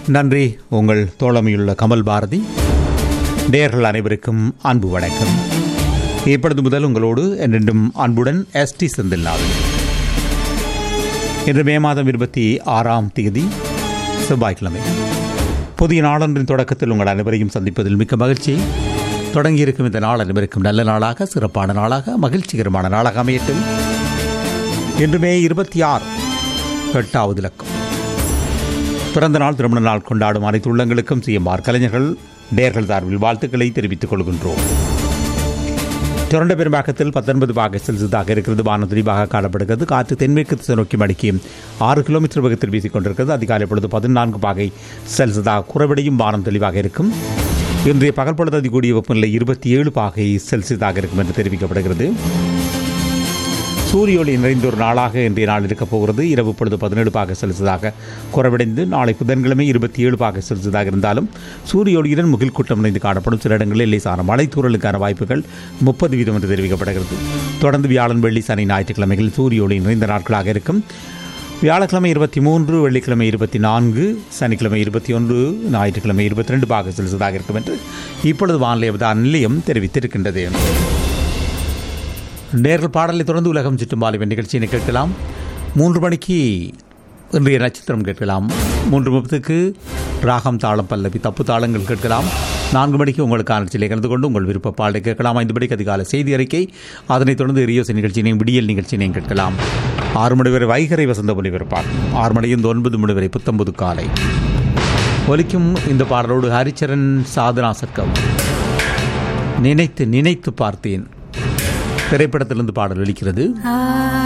நன்றி உங்கள் தோழமையுள்ள கமல் பாரதி நேயர்கள் அனைவருக்கும் அன்பு வணக்கம் இப்பொழுது முதல் உங்களோடு என்றென்றும் அன்புடன் எஸ்டி செந்தில்நாதன் இன்று மே மாதம் இருபத்தி ஆறாம் தேதி செவ்வாய்க்கிழமை புதிய நாளொன்றின் தொடக்கத்தில் உங்கள் அனைவரையும் சந்திப்பதில் மிக்க மகிழ்ச்சி தொடங்கியிருக்கும் இந்த நாள் அனைவருக்கும் நல்ல நாளாக சிறப்பான நாளாக மகிழ்ச்சிகரமான நாளாக அமையட்டும் இன்று மே இருபத்தி ஆறு எட்டாவது இலக்கம் பிறந்த நாள் திருமண நாள் கொண்டாடும் அனைத்து உள்ளங்களுக்கும் சிஎம்ஆர் கலைஞர்கள் நேர்கள் சார்பில் வாழ்த்துக்களை தெரிவித்துக் கொள்கின்றோம் டொரண்டோ பெரும்பாக்கத்தில் பத்தொன்பது பாக செல்சியஸாக இருக்கிறது வானம் தெளிவாக காணப்படுகிறது காற்று தென்மேற்கு திசை நோக்கி மடிக்கி ஆறு கிலோமீட்டர் வேகத்தில் வீசிக் கொண்டிருக்கிறது அதிகாலை பொழுது பதினான்கு பாகை செல்சியஸாக குறைவடையும் வானம் தெளிவாக இருக்கும் இன்றைய பகல் பொழுது அதிகூடிய வெப்பநிலை இருபத்தி ஏழு பாகை செல்சியஸாக இருக்கும் என்று தெரிவிக்கப்படுகிறது சூரிய ஒளி நிறைந்த ஒரு நாளாக இன்றைய நாள் இருக்கப் போகிறது இரவு பொழுது பதினேழு பாக செல்சியஸாக குறைவடைந்து நாளை புதன்கிழமை இருபத்தி ஏழு பாக செல்சியஸாக இருந்தாலும் சூரிய ஒளியுடன் முகில் கூட்டம் நிறைந்து காணப்படும் சில இடங்களில் லேசான மழை தூறலுக்கான வாய்ப்புகள் முப்பது வீதம் என்று தெரிவிக்கப்படுகிறது தொடர்ந்து வியாழன் வெள்ளி சனி ஞாயிற்றுக்கிழமைகள் சூரிய ஒளி நிறைந்த நாட்களாக இருக்கும் வியாழக்கிழமை இருபத்தி மூன்று வெள்ளிக்கிழமை இருபத்தி நான்கு சனிக்கிழமை இருபத்தி ஒன்று ஞாயிற்றுக்கிழமை இருபத்தி ரெண்டு பாக செல்சியஸாக இருக்கும் என்று இப்பொழுது வானிலை அவதான நிலையம் தெரிவித்திருக்கின்றது நேர்கள் பாடலை தொடர்ந்து உலகம் சுற்றும் வாலிபன் நிகழ்ச்சியினை கேட்கலாம் மூன்று மணிக்கு இன்றைய நட்சத்திரம் கேட்கலாம் மூன்று முப்பத்துக்கு ராகம் தாளம் பல்லவி தப்பு தாளங்கள் கேட்கலாம் நான்கு மணிக்கு உங்களுக்கான நிகழ்ச்சியில் கலந்து கொண்டு உங்கள் விருப்ப பாடலை கேட்கலாம் ஐந்து மணிக்கு அதிகாலை செய்தி அறிக்கை அதனைத் தொடர்ந்து ரியோசி நிகழ்ச்சியினையும் விடியல் நிகழ்ச்சியினையும் கேட்கலாம் ஆறு மணி வரை வைகரை வசந்த ஒலிபரப்பார் ஆறு மணியிலிருந்து ஒன்பது மணி வரை புத்தம்பது காலை ஒலிக்கும் இந்த பாடலோடு ஹரிச்சரன் சாதனா சர்க்கம் நினைத்து நினைத்து பார்த்தேன் திரைப்படத்திலிருந்து பாடல் ஒலிக்கிறது